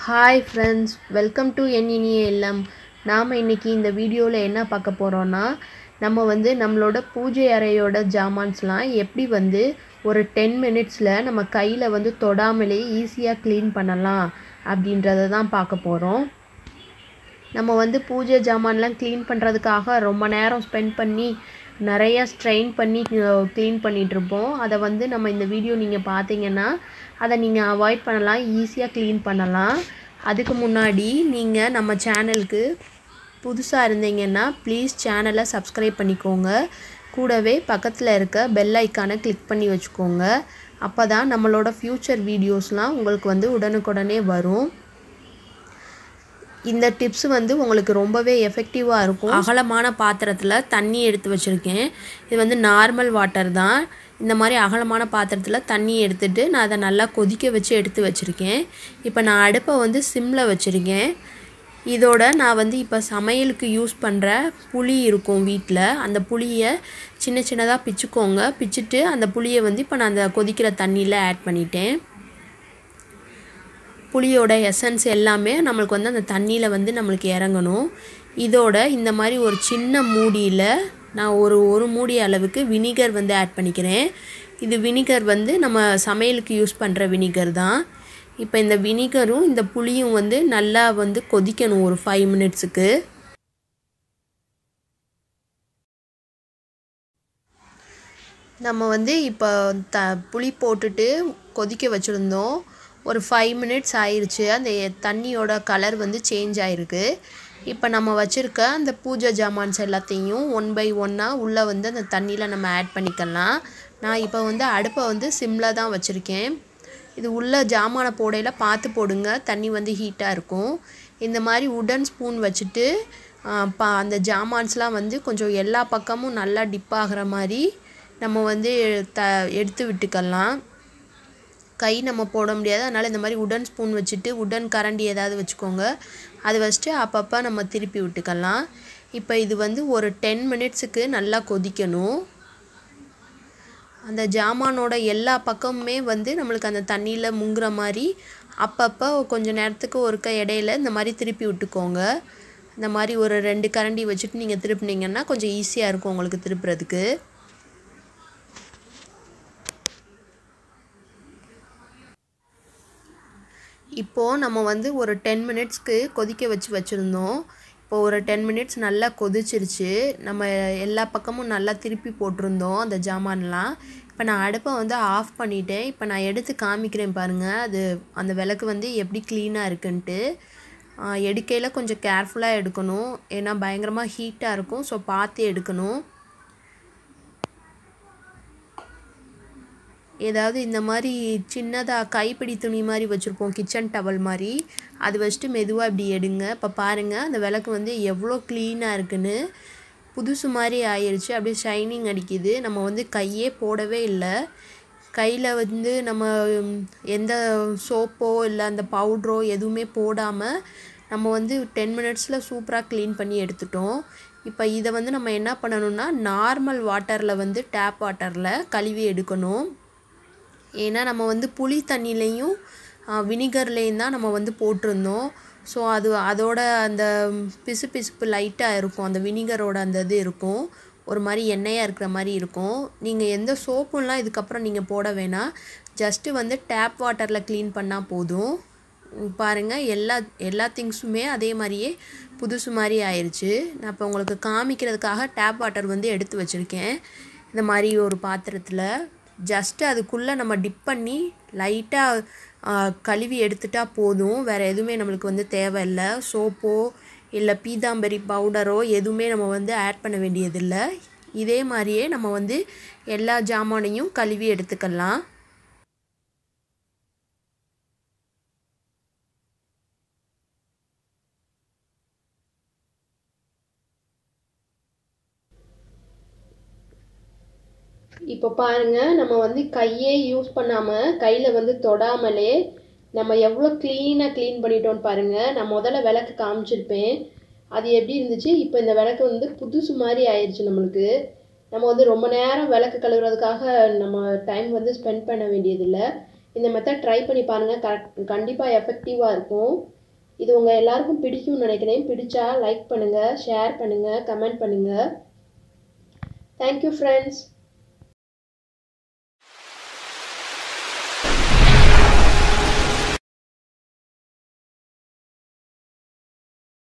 hi friends welcome to என் இனிய இல்லம் நாம் இன்றைக்கி இந்த வீடியோவில் என்ன பார்க்க போகிறோன்னா நம்ம வந்து நம்மளோட பூஜை அறையோட ஜாமான்ஸ்லாம் எப்படி வந்து ஒரு டென் மினிட்ஸில் நம்ம கையில் வந்து தொடாமலே ஈஸியாக க்ளீன் பண்ணலாம் அப்படின்றத தான் பார்க்க போகிறோம் நம்ம வந்து பூஜை ஜாமான்லாம் க்ளீன் பண்ணுறதுக்காக ரொம்ப நேரம் ஸ்பெண்ட் பண்ணி நிறைய ஸ்ட்ரெயின் பண்ணி க்ளீன் பண்ணிகிட்ருப்போம் அதை வந்து நம்ம இந்த வீடியோ நீங்கள் பார்த்தீங்கன்னா அதை நீங்கள் அவாய்ட் பண்ணலாம் ஈஸியாக க்ளீன் பண்ணலாம் அதுக்கு முன்னாடி நீங்கள் நம்ம சேனலுக்கு புதுசாக இருந்தீங்கன்னா ப்ளீஸ் சேனலை சப்ஸ்கிரைப் பண்ணிக்கோங்க கூடவே பக்கத்தில் இருக்க பெல் ஐக்கானை கிளிக் பண்ணி வச்சுக்கோங்க அப்போ தான் நம்மளோட ஃப்யூச்சர் வீடியோஸ்லாம் உங்களுக்கு வந்து உடனுக்குடனே வரும் இந்த டிப்ஸ் வந்து உங்களுக்கு ரொம்பவே எஃபெக்டிவாக இருக்கும் அகலமான பாத்திரத்தில் தண்ணி எடுத்து வச்சுருக்கேன் இது வந்து நார்மல் வாட்டர் தான் இந்த மாதிரி அகலமான பாத்திரத்தில் தண்ணி எடுத்துகிட்டு நான் அதை நல்லா கொதிக்க வச்சு எடுத்து வச்சுருக்கேன் இப்போ நான் அடுப்பை வந்து சிம்மில் வச்சுருக்கேன் இதோட நான் வந்து இப்போ சமையலுக்கு யூஸ் பண்ணுற புளி இருக்கும் வீட்டில் அந்த புளியை சின்ன சின்னதாக பிச்சுக்கோங்க பிச்சுட்டு அந்த புளியை வந்து இப்போ நான் அந்த கொதிக்கிற தண்ணியில் ஆட் பண்ணிட்டேன் புளியோட எசன்ஸ் எல்லாமே நம்மளுக்கு வந்து அந்த தண்ணியில் வந்து நம்மளுக்கு இறங்கணும் இதோட இந்த மாதிரி ஒரு சின்ன மூடியில் நான் ஒரு ஒரு மூடி அளவுக்கு வினிகர் வந்து ஆட் பண்ணிக்கிறேன் இது வினிகர் வந்து நம்ம சமையலுக்கு யூஸ் பண்ணுற வினிகர் தான் இப்போ இந்த வினிகரும் இந்த புளியும் வந்து நல்லா வந்து கொதிக்கணும் ஒரு ஃபைவ் மினிட்ஸுக்கு நம்ம வந்து இப்போ த புளி போட்டுட்டு கொதிக்க வச்சுருந்தோம் ஒரு ஃபைவ் மினிட்ஸ் ஆயிடுச்சு அந்த தண்ணியோட கலர் வந்து சேஞ்ச் ஆகிருக்கு இப்போ நம்ம வச்சுருக்க அந்த பூஜை ஜாமான்ஸ் எல்லாத்தையும் ஒன் பை ஒன்னாக உள்ளே வந்து அந்த தண்ணியில் நம்ம ஆட் பண்ணிக்கலாம் நான் இப்போ வந்து அடுப்பை வந்து சிம்மில் தான் வச்சுருக்கேன் இது உள்ள ஜாமானை போடையில் பார்த்து போடுங்க தண்ணி வந்து ஹீட்டாக இருக்கும் இந்த மாதிரி உடன் ஸ்பூன் வச்சுட்டு பா அந்த ஜாமான்ஸ்லாம் வந்து கொஞ்சம் எல்லா பக்கமும் நல்லா டிப் ஆகிற மாதிரி நம்ம வந்து த எடுத்து விட்டுக்கலாம் கை நம்ம போட முடியாது அதனால் இந்த மாதிரி உடன் ஸ்பூன் வச்சுட்டு உடன் கரண்டி ஏதாவது வச்சுக்கோங்க அது வச்சுட்டு அப்பப்போ நம்ம திருப்பி விட்டுக்கலாம் இப்போ இது வந்து ஒரு டென் மினிட்ஸுக்கு நல்லா கொதிக்கணும் அந்த ஜாமானோட எல்லா பக்கமுமே வந்து நம்மளுக்கு அந்த தண்ணியில் முங்குற மாதிரி அப்பப்போ கொஞ்சம் நேரத்துக்கு ஒருக்க இடையில இந்த மாதிரி திருப்பி விட்டுக்கோங்க இந்த மாதிரி ஒரு ரெண்டு கரண்டி வச்சுட்டு நீங்கள் திருப்பினீங்கன்னா கொஞ்சம் ஈஸியாக இருக்கும் உங்களுக்கு திருப்புறதுக்கு இப்போது நம்ம வந்து ஒரு டென் மினிட்ஸ்க்கு கொதிக்க வச்சு வச்சுருந்தோம் இப்போ ஒரு டென் மினிட்ஸ் நல்லா கொதிச்சிருச்சு நம்ம எல்லா பக்கமும் நல்லா திருப்பி போட்டிருந்தோம் அந்த ஜாமான்லாம் இப்போ நான் அடுப்பை வந்து ஆஃப் பண்ணிட்டேன் இப்போ நான் எடுத்து காமிக்கிறேன் பாருங்கள் அது அந்த விளக்கு வந்து எப்படி க்ளீனாக இருக்குன்ட்டு எடுக்கையில் கொஞ்சம் கேர்ஃபுல்லாக எடுக்கணும் ஏன்னா பயங்கரமாக ஹீட்டாக இருக்கும் ஸோ பார்த்து எடுக்கணும் ஏதாவது இந்த மாதிரி சின்னதாக கைப்பிடி துணி மாதிரி வச்சுருப்போம் கிச்சன் டவல் மாதிரி அது வச்சுட்டு மெதுவாக இப்படி எடுங்க இப்போ பாருங்கள் அந்த விளக்கு வந்து எவ்வளோ க்ளீனாக இருக்குன்னு புதுசு மாதிரி ஆயிடுச்சு அப்படியே ஷைனிங் அடிக்குது நம்ம வந்து கையே போடவே இல்லை கையில் வந்து நம்ம எந்த சோப்போ இல்லை அந்த பவுட்ரோ எதுவுமே போடாமல் நம்ம வந்து டென் மினிட்ஸில் சூப்பராக க்ளீன் பண்ணி எடுத்துட்டோம் இப்போ இதை வந்து நம்ம என்ன பண்ணணும்னா நார்மல் வாட்டரில் வந்து டேப் வாட்டரில் கழுவி எடுக்கணும் ஏன்னா நம்ம வந்து புளி தண்ணிலையும் வினிகர்லேயும் தான் நம்ம வந்து போட்டிருந்தோம் ஸோ அது அதோட அந்த பிசு பிசுப்பு லைட்டாக இருக்கும் அந்த வினிகரோட அந்த இது இருக்கும் ஒரு மாதிரி எண்ணெயாக இருக்கிற மாதிரி இருக்கும் நீங்கள் எந்த சோப்புலாம் இதுக்கப்புறம் நீங்கள் போட வேணாம் ஜஸ்ட்டு வந்து டேப் வாட்டரில் க்ளீன் பண்ணால் போதும் பாருங்கள் எல்லா எல்லா திங்ஸுமே அதே மாதிரியே புதுசு மாதிரி ஆயிடுச்சு நான் இப்போ உங்களுக்கு காமிக்கிறதுக்காக டேப் வாட்டர் வந்து எடுத்து வச்சுருக்கேன் இந்த மாதிரி ஒரு பாத்திரத்தில் ஜஸ்ட்டு அதுக்குள்ளே நம்ம டிப் பண்ணி லைட்டாக கழுவி எடுத்துட்டால் போதும் வேறு எதுவுமே நம்மளுக்கு வந்து தேவையில்லை சோப்போ இல்லை பீதாம்பரி பவுடரோ எதுவுமே நம்ம வந்து ஆட் பண்ண வேண்டியதில்லை இதே மாதிரியே நம்ம வந்து எல்லா ஜாமானையும் கழுவி எடுத்துக்கலாம் இப்போ பாருங்கள் நம்ம வந்து கையே யூஸ் பண்ணாமல் கையில் வந்து தொடாமலே நம்ம எவ்வளோ க்ளீனாக க்ளீன் பண்ணிட்டோன்னு பாருங்கள் நான் முதல்ல விளக்கு காமிச்சிருப்பேன் அது எப்படி இருந்துச்சு இப்போ இந்த விளக்கு வந்து புதுசு மாதிரி ஆயிடுச்சு நம்மளுக்கு நம்ம வந்து ரொம்ப நேரம் விளக்கு கழுவுறதுக்காக நம்ம டைம் வந்து ஸ்பெண்ட் பண்ண வேண்டியதில்லை இந்த மெத்தட் ட்ரை பண்ணி பாருங்கள் கரெக்ட் கண்டிப்பாக எஃபெக்டிவாக இருக்கும் இது உங்கள் எல்லாருக்கும் பிடிக்கும்னு நினைக்கிறேன் பிடிச்சா லைக் பண்ணுங்கள் ஷேர் பண்ணுங்கள் கமெண்ட் பண்ணுங்கள் தேங்க்யூ ஃப்ரெண்ட்ஸ்